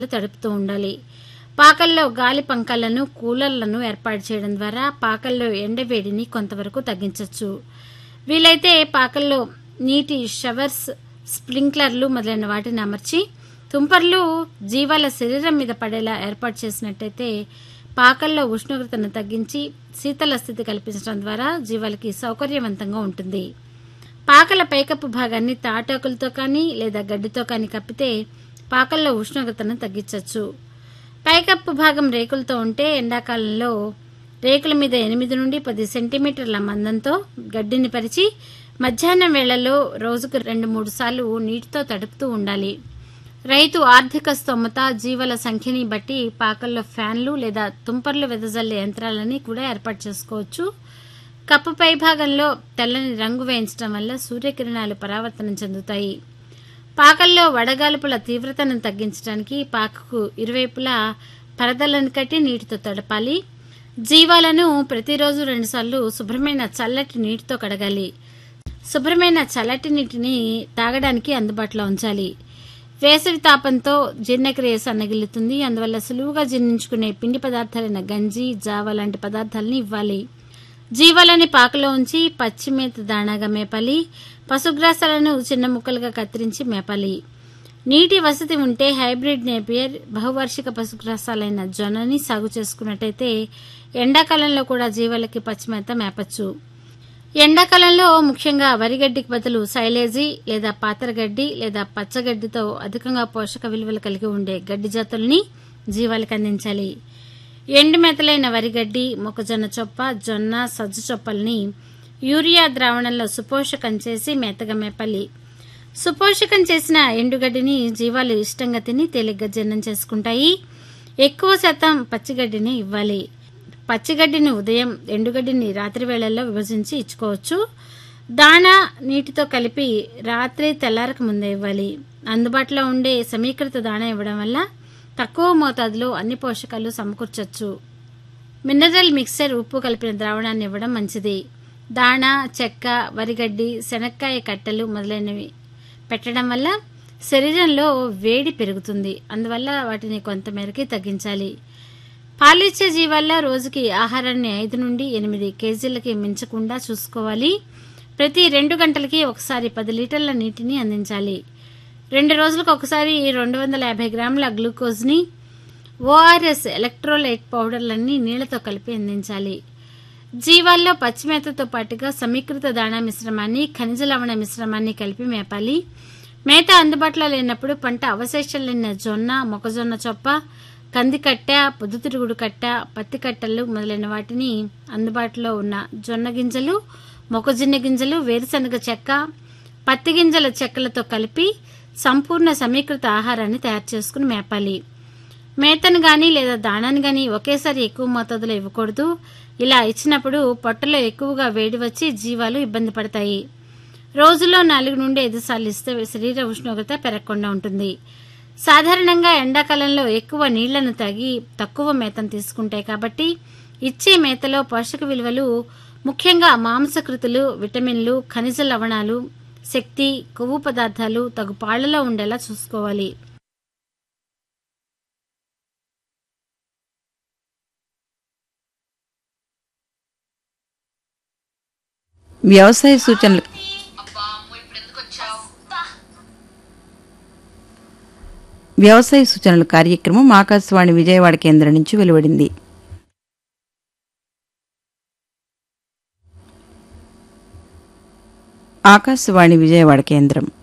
తడుపుతూ ఉండాలి పాకల్లో గాలి పంకాలను కూలర్లను ఏర్పాటు చేయడం ద్వారా పాకల్లో ఎండవేడిని కొంతవరకు తగ్గించవచ్చు వీలైతే పాకల్లో నీటి షవర్స్ స్ప్రింక్లర్లు మొదలైన వాటిని అమర్చి తుంపర్లు జీవాల శరీరం మీద పడేలా ఏర్పాటు చేసినట్టయితే పాకల్లో ఉష్ణోగ్రతను తగ్గించి శీతల స్థితి కల్పించడం ద్వారా జీవాలకి సౌకర్యవంతంగా ఉంటుంది పాకల పైకప్పు భాగాన్ని తాటాకులతో కానీ లేదా గడ్డితో కానీ కప్పితే పాకల్లో ఉష్ణోగ్రతను తగ్గించవచ్చు పైకప్పు భాగం రేకులతో ఉంటే ఎండాకాలంలో రేకుల మీద ఎనిమిది నుండి పది సెంటీమీటర్ల మందంతో గడ్డిని పరిచి మధ్యాహ్నం వేళల్లో రోజుకు రెండు మూడు సార్లు నీటితో తడుపుతూ ఉండాలి రైతు ఆర్థిక స్తోమత జీవాల సంఖ్యని బట్టి పాకల్లో ఫ్యాన్లు లేదా తుంపర్లు వెదజల్లే యంత్రాలని కూడా ఏర్పాటు చేసుకోవచ్చు కప్పు పై భాగంలో తెల్లని రంగు వేయించడం వల్ల సూర్యకిరణాలు పరావర్తనం చెందుతాయి పాకల్లో వడగాల్పుల తీవ్రతను తగ్గించడానికి పాకకు ఇరువైపులా పరదలను కట్టి నీటితో తడపాలి జీవాలను ప్రతిరోజు రెండుసార్లు శుభ్రమైన చల్లటి నీటితో కడగాలి శుభ్రమైన చల్లటి నీటిని తాగడానికి అందుబాటులో ఉంచాలి వేసవి తాపంతో జీర్ణక్రియ సన్నగిల్లుతుంది అందువల్ల సులువుగా జీర్ణించుకునే పిండి పదార్థాలైన గంజి జావ లాంటి పదార్థాలని ఇవ్వాలి జీవాలని పాకలో ఉంచి పచ్చిమేత దాణాగా మేపాలి పశుగ్రాసాలను చిన్న ముక్కలుగా కత్తిరించి మేపాలి నీటి వసతి ఉంటే హైబ్రిడ్ నేపియర్ బహువార్షిక పశుగ్రాసాలైన జొన్నని సాగు చేసుకున్నట్టయితే ఎండాకాలంలో కూడా జీవాలకి పచ్చిమేత మేపచ్చు ఎండాకాలంలో ముఖ్యంగా వరిగడ్డికి బదులు సైలేజీ లేదా పాతరగడ్డి లేదా పచ్చగడ్డితో అధికంగా పోషక విలువలు కలిగి ఉండే గడ్డి జాతుల్ని జీవాలకు అందించాలి ఎండు మెతలైన వరిగడ్డి మొక్కజొన్న చొప్ప జొన్న సజ్జ చొప్పల్ని యూరియా ద్రావణంలో సుపోషకం చేసి మేతగా మేపాలి సుపోషకం చేసిన ఎండుగడ్డిని జీవాలు ఇష్టంగా తిని తేలిగ్గా జీర్ణం చేసుకుంటాయి ఎక్కువ శాతం పచ్చిగడ్డిని ఇవ్వాలి పచ్చిగడ్డిని ఉదయం ఎండుగడ్డిని రాత్రి వేళల్లో విభజించి ఇచ్చుకోవచ్చు దాణా నీటితో కలిపి రాత్రి తెల్లారక ముందే ఇవ్వాలి అందుబాటులో ఉండే సమీకృత దాణా ఇవ్వడం వల్ల తక్కువ మోతాదులో అన్ని పోషకాలు సమకూర్చొచ్చు మినరల్ మిక్సర్ ఉప్పు కలిపిన ద్రావణాన్ని ఇవ్వడం మంచిది దాణా చెక్క వరిగడ్డి శనక్కాయ కట్టెలు మొదలైనవి పెట్టడం వల్ల శరీరంలో వేడి పెరుగుతుంది అందువల్ల వాటిని కొంతమేరకి తగ్గించాలి పాలిచ్చే జీవాల్లో రోజుకి ఆహారాన్ని ఐదు నుండి ఎనిమిది కేజీలకి మించకుండా చూసుకోవాలి ప్రతి రెండు గంటలకి ఒకసారి పది లీటర్ల నీటిని అందించాలి రెండు రోజులకు ఒకసారి రెండు వందల యాభై గ్రాముల గ్లూకోజ్ని ఓఆర్ఎస్ ఎలక్ట్రోలైట్ పౌడర్లన్నీ నీళ్లతో కలిపి అందించాలి జీవాల్లో పచ్చిమేతతో పాటుగా సమీకృత దాణా మిశ్రమాన్ని ఖనిజ లవణ మిశ్రమాన్ని కలిపి మేపాలి మేత అందుబాటులో లేనప్పుడు పంట అవశేషాలైన జొన్న మొక్కజొన్న చొప్ప కందికట్ట పొద్దుతిరుగుడు కట్ట పత్తి కట్టలు మొదలైన వాటిని అందుబాటులో ఉన్న జొన్న గింజలు మొక్కజొన్న గింజలు వేరుశనగ చెక్క పత్తి గింజల చెక్కలతో కలిపి సంపూర్ణ సమీకృత ఆహారాన్ని తయారు చేసుకుని మేపాలి మేతను గాని లేదా దాణాన్ని గాని ఒకేసారి ఎక్కువ మోతాదులో ఇవ్వకూడదు ఇలా ఇచ్చినప్పుడు పొట్టలో ఎక్కువగా వేడి వచ్చి జీవాలు ఇబ్బంది పడతాయి రోజులో నాలుగు నుండి ఐదు సార్లు ఇస్తే శరీర ఉష్ణోగ్రత పెరగకుండా ఉంటుంది సాధారణంగా ఎండాకాలంలో ఎక్కువ నీళ్లను తాగి తక్కువ మేతను తీసుకుంటాయి కాబట్టి ఇచ్చే మేతలో పోషక విలువలు ముఖ్యంగా మాంసకృతులు విటమిన్లు ఖనిజ లవణాలు శక్తి కొవ్వు పదార్థాలు తగు పాళ్లలో ఉండేలా చూసుకోవాలి వ్యవసాయ సూచనలు వ్యవసాయ సూచనల కార్యక్రమం ఆకాశవాణి విజయవాడ కేంద్రం నుంచి వెలువడింది ఆకాశవాణి విజయవాడ కేంద్రం